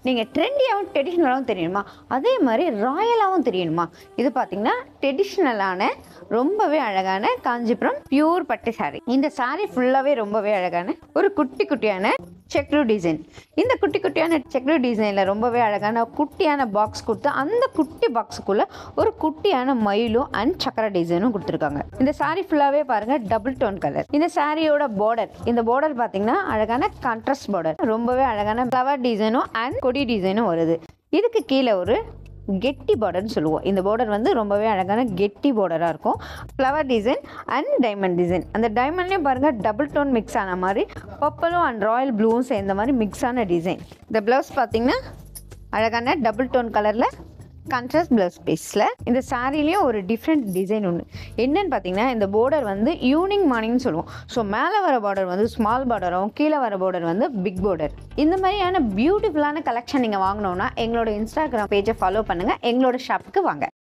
நீங்கள் ட்ரெண்டியாகவும் ட்ரெடிஷ்னலாகவும் தெரியணுமா அதே மாதிரி ராயலாகவும் தெரியணுமா இது பார்த்தீங்கன்னா ட்ரெடிஷ்னலான ரொம்பவே அழகான காஞ்சிபுரம் பியூர் பட்டு saree இந்த saree ஃபுல்லாகவே ரொம்பவே அழகான ஒரு குட்டி குட்டியான செக்ரு டிசைன் இந்த குட்டி குட்டியான செக்ரு டிசைனில் ரொம்பவே அழகான குட்டியான பாக்ஸ் கொடுத்து அந்த குட்டி பாக்ஸுக்குள்ளே ஒரு குட்டியான மயிலும் அண்ட் சக்கர டிசைனும் கொடுத்துருக்காங்க இந்த saree ஃபுல்லாகவே பாருங்கள் டபுள் டோன் கலர் இந்த சாரியோட பார்டர் இந்த பார்டர் பார்த்தீங்கன்னா அழகான கான்ட்ராஸ்ட் பார்டர் ரொம்பவே அழகான ஃப்ளவர் டிசைனும் அண்ட் கொடி டிசைனும் வருது இதுக்கு கீழே ஒரு கெட்டி பார்டர்னு சொல்லுவோம் இந்த பார்டர் வந்து ரொம்பவே அழகான கெட்டி பார்டராக இருக்கும் flower design and diamond design அந்த டைமண்ட்லேயும் பாருங்கள் டபுள் டோன் மிக்ஸ் ஆன மாதிரி பர்பிளும் அண்ட் ராயல் ப்ளூவும் சேர்ந்த மாதிரி மிக்ஸ் ஆன டிசைன் இந்த ப்ளவுஸ் பார்த்தீங்கன்னா அழகான டபுள் டோன் கலரில் கான்ட்ராஸ்ட் ப்ளவுஸ் பீஸில் இந்த சாரீலேயும் ஒரு டிஃப்ரெண்ட் டிசைன் ஒன்று என்னன்னு பார்த்தீங்கன்னா இந்த பார்டர் வந்து ஈவினிங் மார்னிங்னு சொல்லுவோம் ஸோ மேலே வர பார்டர் வந்து ஸ்மால் பார்டரும் கீழே வர பார்டர் வந்து பிக் பார்டர் இந்த மாதிரியான பியூட்டிஃபுல்லான கலெக்ஷன் நீங்கள் வாங்கணுன்னா எங்களோட இன்ஸ்டாகிராம் பேஜை ஃபாலோ பண்ணுங்கள் எங்களோட ஷாப்புக்கு வாங்க